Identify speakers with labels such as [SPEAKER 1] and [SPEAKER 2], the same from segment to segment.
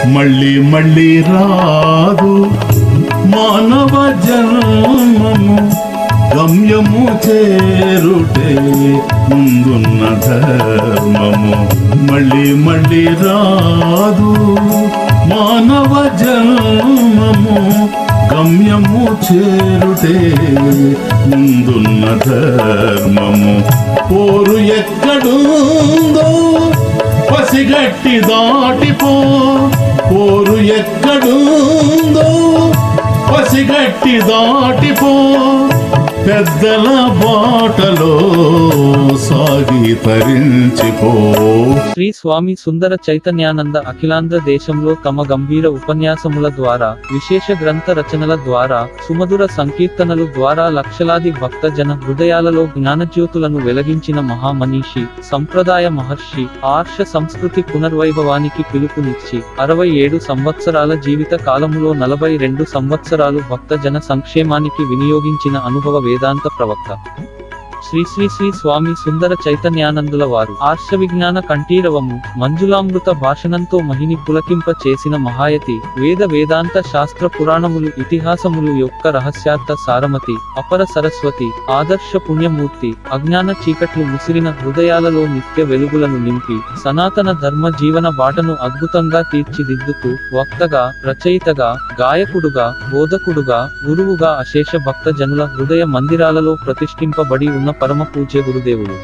[SPEAKER 1] మళ్ళీ మళ్ళీ రాదు మానవ జన్మము గమ్యము చేరుటే ముందున్న ధర్మము మళ్ళీ మళ్ళీ రాదు మానవ జన్మము గమ్యము చేరుటే ముందున్న ధర్మము పోరు ఎక్కడుందో పసిగట్టి దాటిపో పోరు ఎక్కడుందో పసిగట్టి దాటిపో పెద్దల బాటలో సాగి తరించిపో
[SPEAKER 2] శ్రీ స్వామి సుందర చైతన్యానంద అఖిలాంధ్ర దేశంలో తమ గంభీర ఉపన్యాసముల ద్వారా విశేష గ్రంథ రచనల ద్వారా సుమధుర సంకీర్తనలు ద్వారా లక్షలాది భక్త జన హృదయాలలో జ్ఞానజ్యోతులను వెలిగించిన మహామనీషి సంప్రదాయ మహర్షి ఆర్ష సంస్కృతి పునర్వైభవానికి పిలుపునిచ్చి అరవై ఏడు సంవత్సరాల జీవిత కాలములో నలభై రెండు సంవత్సరాలు భక్త జన సంక్షేమానికి వినియోగించిన అనుభవ వేదాంత ప్రవక్త శ్రీ శ్రీ శ్రీ స్వామి సుందర చైతన్యానందుల వారు ఆర్ష విజ్ఞాన కంఠీరవము మంజులామృత భాషణంతో మహిని పులకింప చేసిన మహాయతి వేద వేదాంత శాస్త్ర పురాణములు ఇతిహాసములు యొక్క రహస్యార్థ సారమతి అపర సరస్వతి ఆదర్శ పుణ్యమూర్తి అజ్ఞాన చీకట్లు ముసిరిన హృదయాలలో నిత్య వెలుగులను నింపి సనాతన ధర్మ జీవన బాటను అద్భుతంగా తీర్చిదిద్దుతూ వక్తగా రచయితగా గాయకుడుగా బోధకుడుగా గురువుగా అశేష భక్త జనుల హృదయ మందిరాలలో ప్రతిష్ఠింపబడి ఉన్న పరమ పూజ్య గురుదేవులు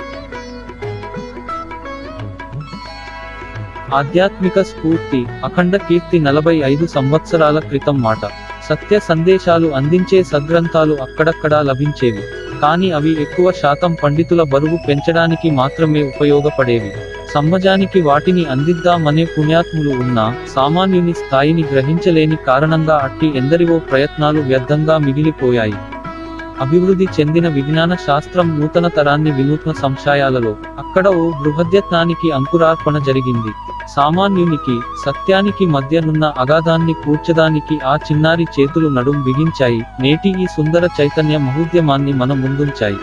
[SPEAKER 2] ఆధ్యాత్మిక స్ఫూర్తి అఖండ కీర్తి నలభై ఐదు సంవత్సరాల క్రితం మాట సత్య సందేశాలు అందించే సద్గ్రంథాలు అక్కడక్కడా లభించేవి కానీ అవి ఎక్కువ శాతం పండితుల బరువు పెంచడానికి మాత్రమే ఉపయోగపడేవి సమాజానికి వాటిని అందిద్దామనే పుణ్యాత్ములు ఉన్నా సామాన్యుని స్థాయిని గ్రహించలేని కారణంగా అట్టి ఎందరివో ప్రయత్నాలు వ్యర్థంగా మిగిలిపోయాయి అభివృద్ధి చెందిన విజ్ఞాన శాస్త్రం నూతన తరాన్ని వినూత్న సంశయాలలో అక్కడ ఓ బృహద్యత్నానికి అంకురార్పణ జరిగింది సామాన్యునికి సత్యానికి మధ్యనున్న అగాధాన్ని కూర్చదానికి ఆ చిన్నారి చేతులు నడుం బిగించాయి నేటి ఈ సుందర చైతన్య మహోద్యమాన్ని మన ముందుంచాయి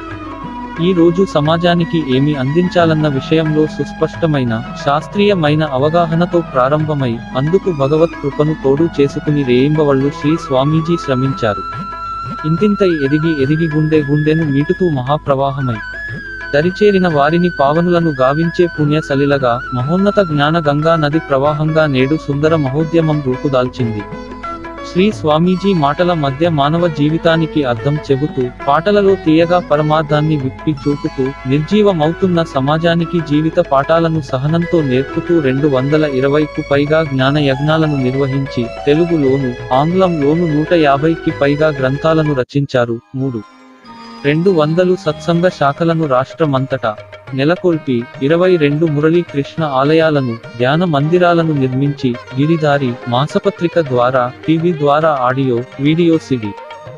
[SPEAKER 2] ఈ రోజు సమాజానికి ఏమి అందించాలన్న విషయంలో సుస్పష్టమైన శాస్త్రీయమైన అవగాహనతో ప్రారంభమై అందుకు భగవత్ కృపను తోడు చేసుకుని రేయింబవళ్ళు శ్రీ స్వామీజీ శ్రమించారు ఇంతింతై ఎదిగి ఎదిగి గుండె గుండెను మీటుతూ మహాప్రవాహమై దరిచేరిన వారిని పావనులను గావించే పుణ్య సలిలగా మహోన్నత జ్ఞాన గంగా నది ప్రవాహంగా నేడు సుందర మహోద్యమం రూపుదాల్చింది శ్రీ స్వామీజీ మాటల మధ్య మానవ జీవితానికి అర్థం చెబుతూ పాటలలో తీయగా పరమార్థాన్ని విప్పి చూపుతూ నిర్జీవమవుతున్న సమాజానికి జీవిత పాఠాలను సహనంతో నేర్పుతూ రెండు వందల ఇరవైకు పైగా జ్ఞాన యజ్ఞాలను నిర్వహించి తెలుగులోను ఆంగ్లంలోను నూట యాభైకి పైగా గ్రంథాలను రచించారు మూడు రెండు వందలు సత్సంగ శాఖలను రాష్ట్రమంతటా నెలకొల్పి ఇరవై రెండు మురళీ కృష్ణ ఆలయాలను ధ్యాన మందిరాలను నిర్మించి గిరిదారి మాసపత్రిక ద్వారా టీవీ ద్వారా ఆడియో వీడియో సిడి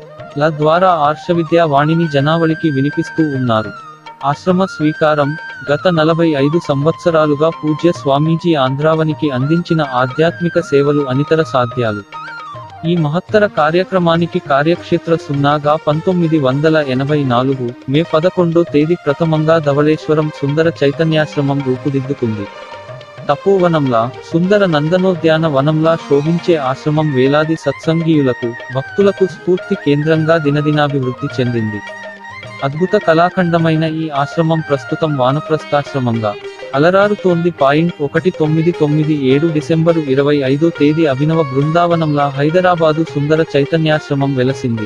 [SPEAKER 2] ల ద్వారా ఆర్షవిద్యా వాణిని జనావళికి వినిపిస్తూ ఉన్నారు ఆశ్రమ స్వీకారం గత నలభై ఐదు సంవత్సరాలుగా పూజ్య స్వామీజీ ఆంధ్రావనికి అందించిన ఆధ్యాత్మిక సేవలు అనితర సాధ్యాలు ఈ మహత్తర కార్యక్రమానికి కార్యక్షేత్ర సున్నాగా పంతొమ్మిది వందల ఎనభై నాలుగు మే పదకొండో తేదీ ప్రథమంగా ధవళేశ్వరం సుందర చైతన్యాశ్రమం రూపుదిద్దుకుంది తపోవనంలా సుందర నందనోద్యాన వనంలా శోభించే ఆశ్రమం వేలాది సత్సంగీయులకు భక్తులకు స్ఫూర్తి కేంద్రంగా దినదినాభివృద్ధి చెందింది అద్భుత కళాఖండమైన ఈ ఆశ్రమం ప్రస్తుతం వానప్రస్థాశ్రమంగా అలరారుతోంది పాయింట్ ఒకటి తొమ్మిది తొమ్మిది ఏడు డిసెంబరు ఇరవై ఐదో తేదీ అభినవ బృందావనంలా హైదరాబాదు సుందర చైతన్యాశ్రమం వెలసింది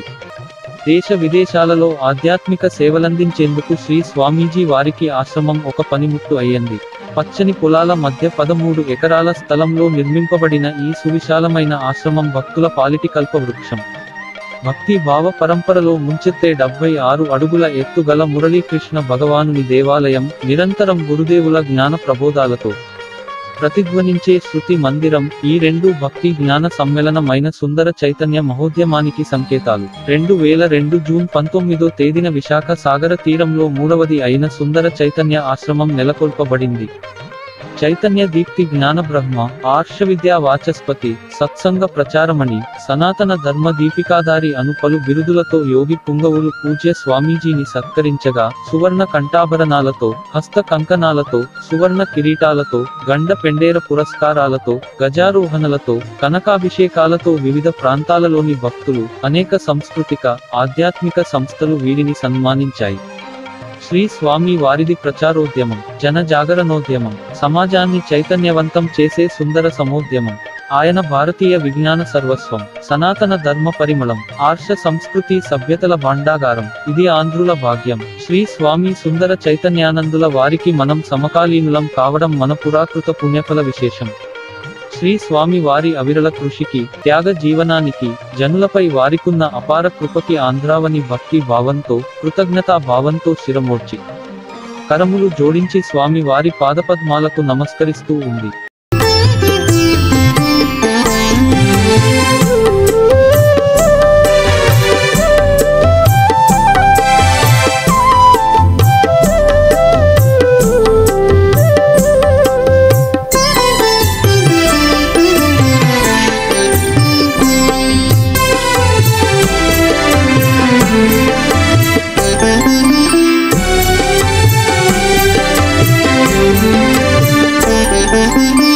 [SPEAKER 2] దేశ విదేశాలలో ఆధ్యాత్మిక సేవలందించేందుకు శ్రీ స్వామీజీ వారికి ఆశ్రమం ఒక పనిముట్టు అయ్యింది పచ్చని పొలాల మధ్య పదమూడు ఎకరాల స్థలంలో నిర్మింపబడిన ఈ సువిశాలమైన ఆశ్రమం భక్తుల పాలిటి కల్ప వృక్షం భక్తి భావ పరంపరలో ముంచెత్తే డెబ్బై ఆరు అడుగుల ఎత్తుగల మురళీకృష్ణ భగవానుని దేవాలయం నిరంతరం గురుదేవుల జ్ఞాన ప్రబోధాలతో ప్రతిధ్వనించే శృతి మందిరం ఈ రెండు భక్తి జ్ఞాన సమ్మేళనమైన సుందర చైతన్య మహోద్యమానికి సంకేతాలు రెండు వేల రెండు జూన్ పంతొమ్మిదో తేదీన విశాఖ సాగర తీరంలో మూడవది అయిన సుందర చైతన్య ఆశ్రమం నెలకొల్పబడింది చైతన్య దీప్తి జ్ఞాన బ్రహ్మ ఆర్ష విద్యా వాచస్పతి సత్సంగ ప్రచారమణి సనాతన ధర్మ దీపికాధారి అను పలు బిరుదులతో యోగి పుంగవులు పూజ్య స్వామీజీని సత్కరించగా సువర్ణ కంఠాభరణాలతో హస్త కంకణాలతో సువర్ణ కిరీటాలతో గండ పెండేర పురస్కారాలతో గజారోహణలతో కనకాభిషేకాలతో వివిధ ప్రాంతాలలోని భక్తులు అనేక సాంస్కృతిక ఆధ్యాత్మిక సంస్థలు వీరిని సన్మానించాయి శ్రీ స్వామి వారిది ప్రచారోద్యమం జన జాగరణోద్యమం సమాజాన్ని చైతన్యవంతం చేసే సుందర సమోద్యమం ఆయన భారతీయ విజ్ఞాన సర్వస్వం సనాతన ధర్మ పరిమళం ఆర్ష సంస్కృతి సభ్యతల భాండాగారం ఇది ఆంధ్రుల భాగ్యం శ్రీ స్వామి సుందర చైతన్యానందుల వారికి మనం సమకాలీనులం కావడం మన పురాకృత పుణ్యఫల విశేషం శ్రీ స్వామి వారి అవిరళ కృషికి త్యాగ జీవనానికి జనులపై వారికున్న అపార కృపకి ఆంధ్రావని భక్తి భావంతో కృతజ్ఞతా భావంతో శిరమోర్చి కరములు జోడించి స్వామి వారి పాదపద్మాలకు నమస్కరిస్తూ ఉంది
[SPEAKER 3] Thank you.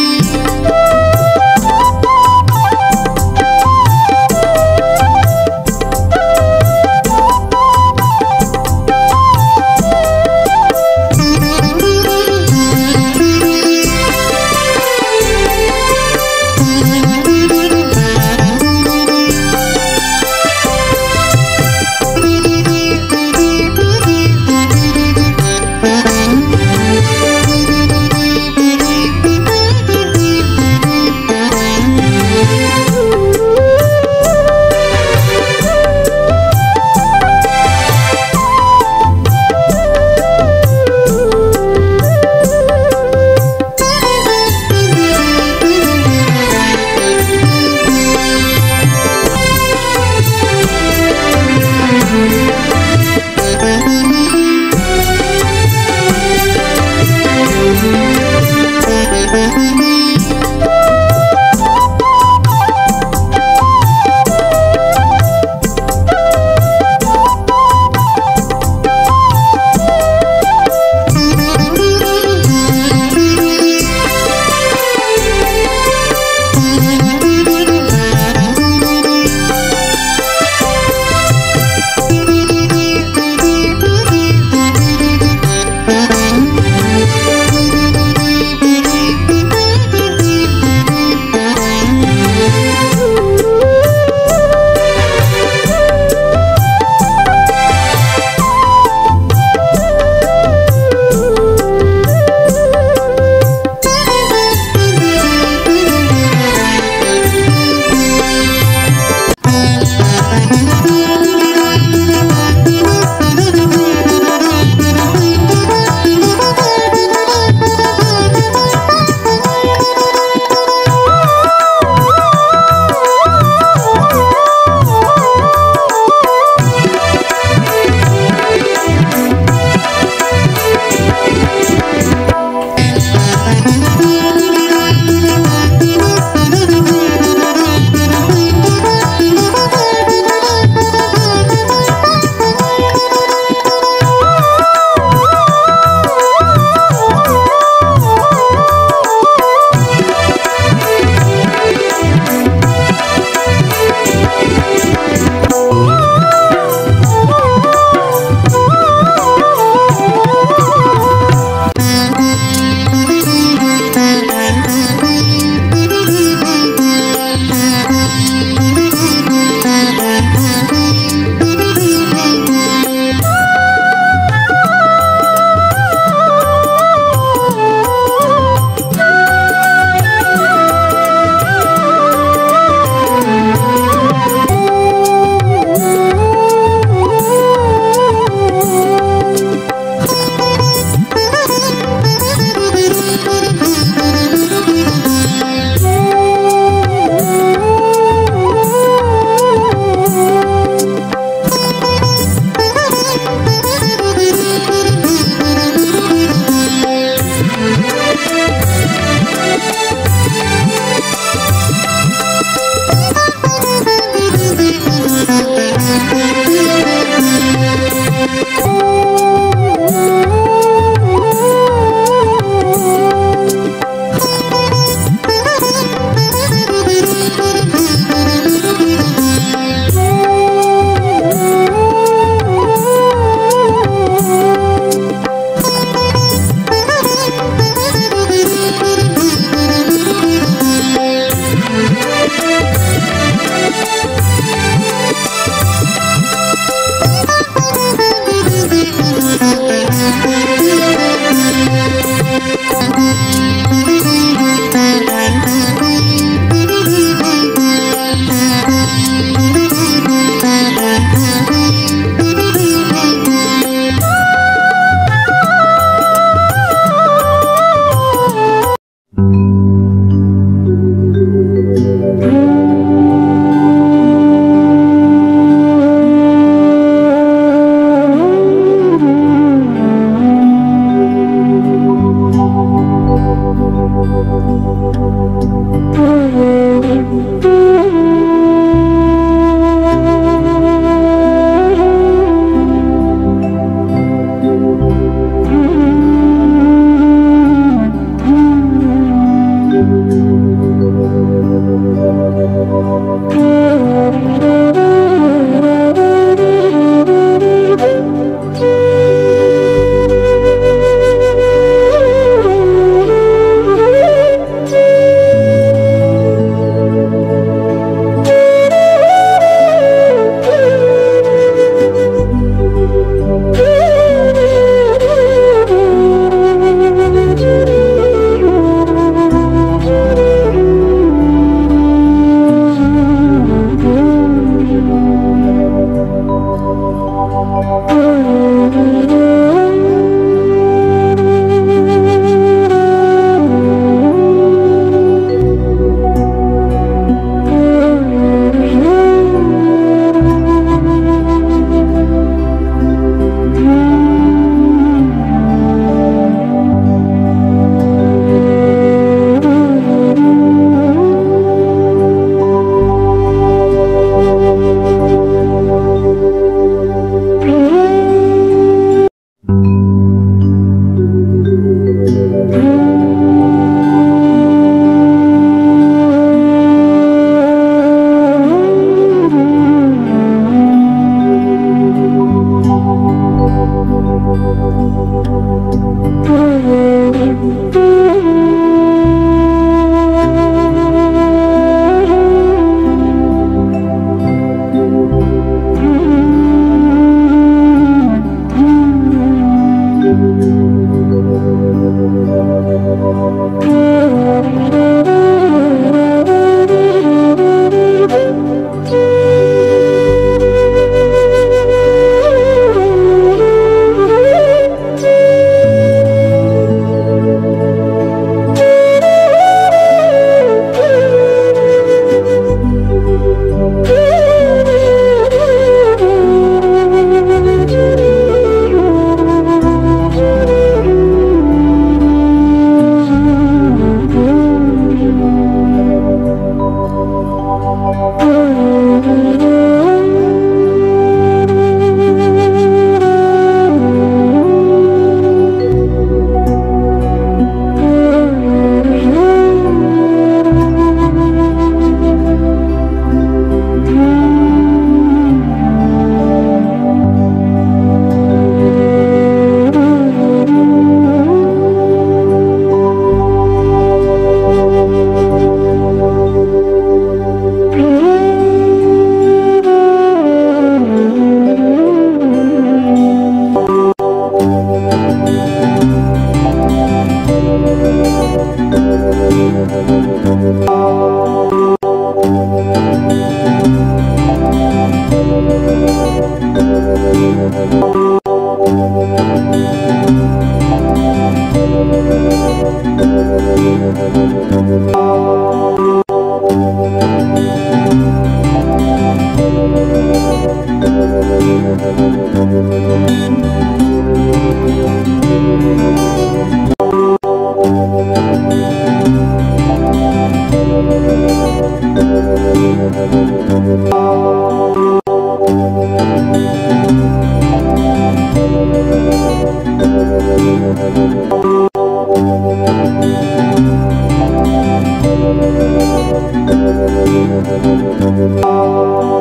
[SPEAKER 3] Thank you.